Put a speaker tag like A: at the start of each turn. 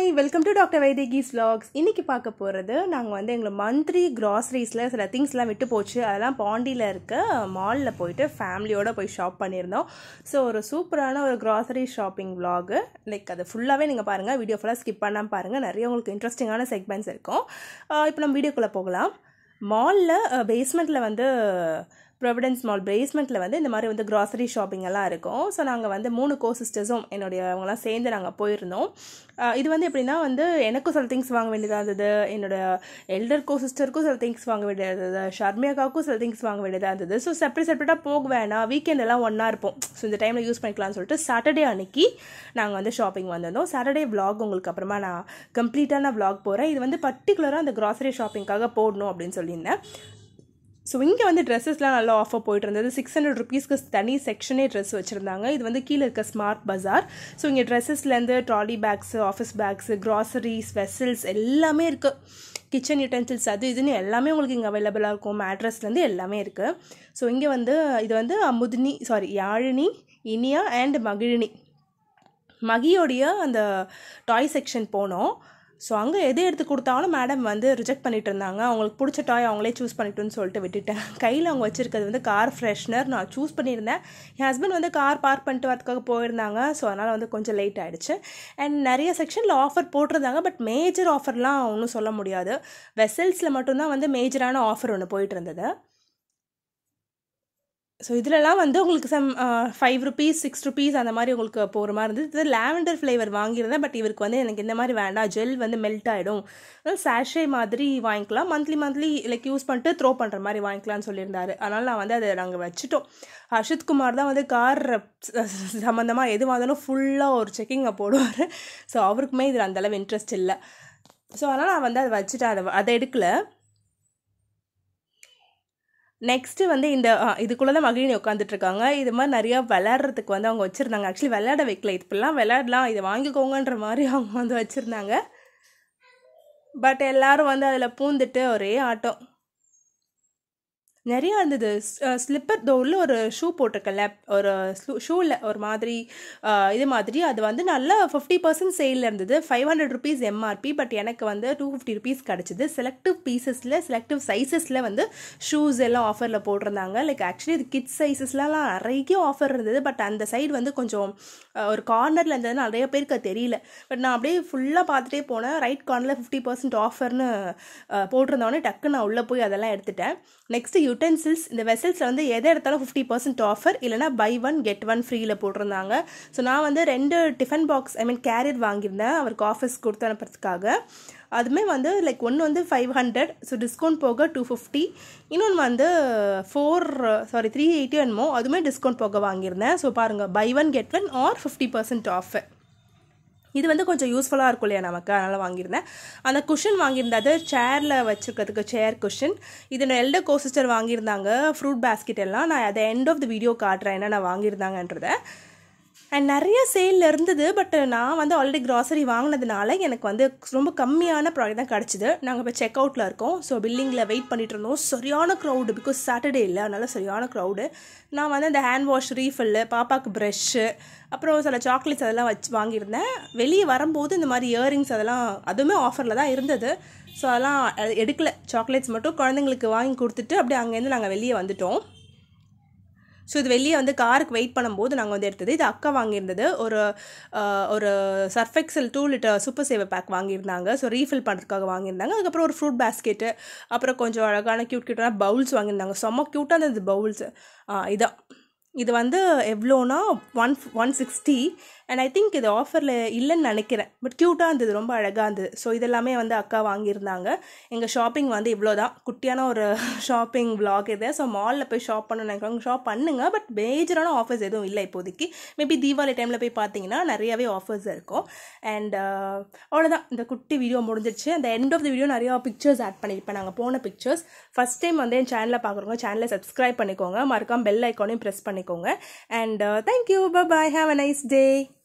A: hi welcome to doctor Vaidehi's vlogs இன்னைக்கு பார்க்க போகிறது நாங்கள் வந்து எங்களை மந்த்லி க்ராசரிஸில் சில திங்ஸ்லாம் விட்டு போச்சு அதெல்லாம் பாண்டியில் இருக்க மாலில் போயிட்டு ஃபேமிலியோட போய் ஷாப் பண்ணியிருந்தோம் ஸோ ஒரு சூப்பரான ஒரு க்ராசரி ஷாப்பிங் vlog லைக் அது ஃபுல்லாகவே நீங்கள் பாருங்கள் வீடியோ ஃபுல்லாக ஸ்கிப் பண்ணாமல் பாருங்கள் நிறைய உங்களுக்கு இன்ட்ரெஸ்டிங்கான செக்மெண்ட்ஸ் இருக்கும் இப்போ நம்ம வீடியோக்குள்ளே போகலாம் மாலில் பேஸ்மெண்ட்டில் வந்து ப்ரொவிடன்ஸ் மால் பேஸ்மெண்ட்டில் வந்து இந்த மாதிரி வந்து க்ராசரி ஷாப்பிங் எல்லாம் இருக்கும் ஸோ நாங்கள் வந்து மூணு கோ சிஸ்டர்ஸும் என்னுடைய அவங்களாம் சேர்ந்து நாங்கள் போயிருந்தோம் அஹ் இது வந்து எப்படின்னா வந்து எனக்கும் சில திங்ஸ் வாங்க வேண்டியதாக இருந்தது என்னோட எல்டர் கோ சிஸ்டருக்கும் சில திங்ஸ் வாங்க வேண்டியதாக இருந்தது ஷர்மியாக்காவுக்கும் சில திங்ஸ் வாங்க வேண்டியதாக இருந்தது ஸோ செப்பரேட் செப்பரேட்டாக போக வேணாம் வீக்கெண்ட் எல்லாம் ஒன்றா இருப்போம் ஸோ இந்த டைமில் யூஸ் பண்ணிக்கலாம்னு சொல்லிட்டு சாட்டர்டே அன்னைக்கு நாங்கள் வந்து ஷாப்பிங் வந்திருந்தோம் சாட்டர்டே vlog உங்களுக்கு அப்புறமா நான் கம்ப்ளீட்டான vlog போகிறேன் இது வந்து பர்டிகுலராக அந்த க்ராசரி ஷாப்பிங்காக போடணும் அப்படின்னு சொல்லியிருந்தேன் ஸோ இங்கே வந்து ட்ரெஸ்ஸஸ்லாம் நல்லா ஆஃபர் போயிட்டு இருந்தது சிக்ஸ் ஹண்ட்ரட் ருபீஸ்க்கு தனி செக்ஷனே ட்ரெஸ் வச்சுருந்தாங்க இது வந்து கீழே இருக்க ஸ்மார்ட் பஜார் ஸோ இங்கே ட்ரெஸ்ஸஸ்லேருந்து trolley bags office bags groceries vessels எல்லாமே இருக்குது கிச்சன் யூட்டென்சில்ஸ் அது இதுன்னு எல்லாமே உங்களுக்கு இங்கே அவைலபிளாக இருக்கும் மேட்ரஸ்லேருந்து எல்லாமே இருக்குது ஸோ இங்கே வந்து இது வந்து அமுதினி சாரி யாழினி இனியா அண்ட் மகிழினி மகியோடைய அந்த டாய் செக்ஷன் போனோம் ஸோ அங்கே எது எடுத்து கொடுத்தாலும் மேடம் வந்து ரிஜெக்ட் பண்ணிட்டு இருந்தாங்க அவங்களுக்கு பிடிச்ச டாய் அவங்களே சூஸ் பண்ணிட்டுன்னு சொல்லிட்டு விட்டுட்டேன் கையில் அவங்க வச்சுருக்கிறது வந்து கார் ஃப்ரெஷ்னர் நான் சூஸ் பண்ணியிருந்தேன் என் ஹஸ்பண்ட் வந்து கார் பார்க் பண்ணிட்டு வரதுக்காக போயிருந்தாங்க ஸோ அதனால் வந்து கொஞ்சம் லேட் ஆகிடுச்சு அண்ட் நிறைய செக்ஷனில் ஆஃபர் போட்டிருந்தாங்க பட் மேஜர் ஆஃபர்லாம் ஒன்றும் சொல்ல முடியாது வெசல்ஸில் மட்டும்தான் வந்து மேஜரான ஆஃபர் ஒன்று போயிட்டு இருந்தது ஸோ இதிலலாம் வந்து உங்களுக்கு some five rupees six rupees அந்த மாதிரி உங்களுக்கு போகிற மாதிரி இருந்தது இது லாவெண்டர் ஃப்ளேவர் வாங்கியிருந்தேன் பட் இவருக்கு வந்து எனக்கு இந்த மாதிரி வேண்டாம் ஜெல் வந்து மெல்ட் ஆகிடும் சாஷே மாதிரி வாங்கிக்கலாம் மந்த்லி மந்த்லி லைக் யூஸ் பண்ணிட்டு த்ரோ பண்ணுற மாதிரி வாங்கிக்கலாம்னு சொல்லியிருந்தாரு அதனால் நான் வந்து அதை நாங்கள் வச்சுட்டோம் ஹர்ஷித் குமார் தான் வந்து கார் சம்மந்தமாக எது வந்தாலும் ஃபுல்லாக ஒரு செக்கிங்கை போடுவார் ஸோ அவருக்குமே இதில் அந்தளவு இன்ட்ரெஸ்ட் இல்லை ஸோ அதனால் நான் வந்து அதை வச்சுட்டேன் அதை அதை எடுக்கல நெக்ஸ்ட்டு வந்து இந்த இதுக்குள்ளே தான் மகிழினி உட்காந்துட்டு இருக்காங்க இது மாதிரி நிறையா விளையாடுறதுக்கு வந்து அவங்க வச்சுருந்தாங்க ஆக்சுவலி விளையாட வைக்கல இப்படிலாம் விளையாடலாம் இதை வாங்கிக்கோங்கன்ற மாதிரி அவங்க வந்து வச்சுருந்தாங்க பட் எல்லாரும் வந்து அதில் பூந்துட்டு ஒரே ஆட்டம் நிறையா இருந்தது ஸ்லிப்பர் தோ உள்ள ஒரு ஷூ போட்டிருக்கல ஒரு ஷூவில் ஒரு மாதிரி இது மாதிரி அது வந்து நல்லா ஃபிஃப்டி பர்சன்ட் சேலில் இருந்தது five hundred rupees MRP but எனக்கு வந்து டூ ஃபிஃப்டி ருபீஸ் கிடச்சிது செலக்டிவ் பீசஸில் செலக்டிவ் சைஸஸில் வந்து ஷூஸ் எல்லாம் ஆஃபரில் போட்டிருந்தாங்க லைக் ஆக்சுவலி இது கிட்ஸ் சைஸஸ்லாம் நிறைய ஆஃபர் இருந்தது பட் அந்த சைடு வந்து கொஞ்சம் ஒரு கார்னரில் இருந்தது நிறைய பேருக்கு அது தெரியல பட் நான் அப்படியே ஃபுல்லாக பார்த்துட்டே போனேன் ரைட் கார்னரில் ஃபிஃப்டி பர்சன்ட் ஆஃபர்னு போட்டிருந்தோடனே டக்கு நான் உள்ளே போய் அதெல்லாம் எடுத்துட்டேன் நெக்ஸ்ட்டு யூட்டென்சில்ஸ் இந்த வெசல்ஸில் வந்து எதை எடுத்தாலும் ஃபிஃப்டி பர்சன்ட் ஆஃபர் இல்லைனா பை ஒன் கெட் ஒன் ஃப்ரீயில் போட்டிருந்தாங்க ஸோ நான் வந்து ரெண்டு tiffin box I mean carrier வாங்கியிருந்தேன் அவருக்கு ஆஃபீஸ் கொடுத்து அனுப்புறதுக்காக அதுவுமே வந்து லைக் ஒன்று வந்து ஃபைவ் ஹண்ட்ரட் ஸோ டிஸ்கவுண்ட் போக டூ ஃபிஃப்டி இன்னொன்று வந்து ஃபோர் சாரி த்ரீ எயிட்டி என்னமோ அதுவுமே டிஸ்கவுண்ட் போக வாங்கியிருந்தேன் ஸோ பாருங்கள் buy one get one or fifty percent offer இது வந்து கொஞ்சம் யூஸ்ஃபுல்லாக இருக்கும் இல்லையா நமக்கு அதனால் வாங்கியிருந்தேன் அந்த குஷன் வாங்கியிருந்தது சேரில் வச்சுருக்கிறதுக்கு சேர் குஷன் இது எல்டர் கோ சிஸ்டர் வாங்கியிருந்தாங்க ஃப்ரூட் பேஸ்கெட் எல்லாம் நான் அதை எண்ட் ஆஃப் த வீடியோ காட்டுறேன் என்னென்ன வாங்கியிருந்தாங்கன்றதை அண்ட் நிறைய சேலில் இருந்தது பட் நான் வந்து ஆல்ரெடி க்ராசரி வாங்கினதுனால எனக்கு வந்து ரொம்ப கம்மியான ப்ராடக்ட் தான் கிடச்சிது நாங்கள் இப்போ செக் அவுட்டில் இருக்கோம் ஸோ பில்லிங்கில் வெயிட் பண்ணிட்டு இருந்தோம் சரியான க்ரௌடு பிகாஸ் சாட்டர்டே இல்லை அதனால சரியான க்ரௌடு நான் வந்து அந்த ஹேண்ட் வாஷ் ரீஃபில்லு பாப்பாவுக்கு ப்ரெஷ்ஷு அப்புறம் சில சாக்லேட்ஸ் அதெல்லாம் வச்சு வாங்கியிருந்தேன் வெளியே வரும்போது இந்த மாதிரி இயரிங்ஸ் அதெல்லாம் அதுவுமே ஆஃபரில் தான் இருந்தது ஸோ அதெல்லாம் எடுக்கல சாக்லேட்ஸ் மட்டும் குழந்தைங்களுக்கு வாங்கி கொடுத்துட்டு அப்படியே அங்கேருந்து நாங்கள் வெளியே வந்துட்டோம் ஸோ இது வெளியே வந்து காருக்கு வெயிட் பண்ணும்போது நாங்கள் வந்து எடுத்தது இது அக்கா வாங்கியிருந்தது ஒரு ஒரு Surf Excel two litre super saver pack வாங்கியிருந்தாங்க ஸோ ரீஃபில் பண்ணுறதுக்காக வாங்கியிருந்தாங்க அதுக்கப்புறம் ஒரு ஃப்ரூட் பேஸ்கெட்டு அப்புறம் கொஞ்சம் அழகான க்யூட் க்யூட்டான பவுல்ஸ் வாங்கியிருந்தாங்க செம்ம க்யூட்டாக இருந்தது பவுல்ஸ் இதான் இது வந்து எவ்வளோனா one one sixty and I think இது ஆஃபரில் இல்லைன்னு நினைக்கிறேன் பட் க்யூட்டாக இருந்தது ரொம்ப அழகாக இருந்தது ஸோ இதெல்லாமே வந்து அக்கா வாங்கியிருந்தாங்க எங்கள் ஷாப்பிங் வந்து இவ்வளோ தான் குட்டியான ஒரு ஷாப்பிங் விளாக் இது ஸோ மாலில் போய் ஷாப் பண்ண நினைக்கிறவங்க ஷாப் பண்ணுங்கள் பட் மேஜரான ஆஃபர்ஸ் எதுவும் இல்லை இப்போதைக்கு மேபி தீபாவளி டைமில் போய் பார்த்தீங்கன்னா நிறையவே ஆஃபர்ஸ் இருக்கும் அண்ட் அவ்வளோதான் இந்த குட்டி வீடியோ முடிஞ்சிருச்சு அந்த எண்ட் ஆஃப் த வீடியோ நிறையா பிக்சர்ஸ் ஆட் பண்ணியிருப்பேன் நாங்கள் போன பிக்சர்ஸ் ஃபஸ்ட் டைம் வந்து என் சேனலில் பார்க்குறவங்க சேனலை சப்ஸ்கிரைப் பண்ணிக்கோங்க மறக்காம பெல் ஐக்கானையும் ப்ரெஸ் பண்ணிக்கோங்க and thank you bye have a nice day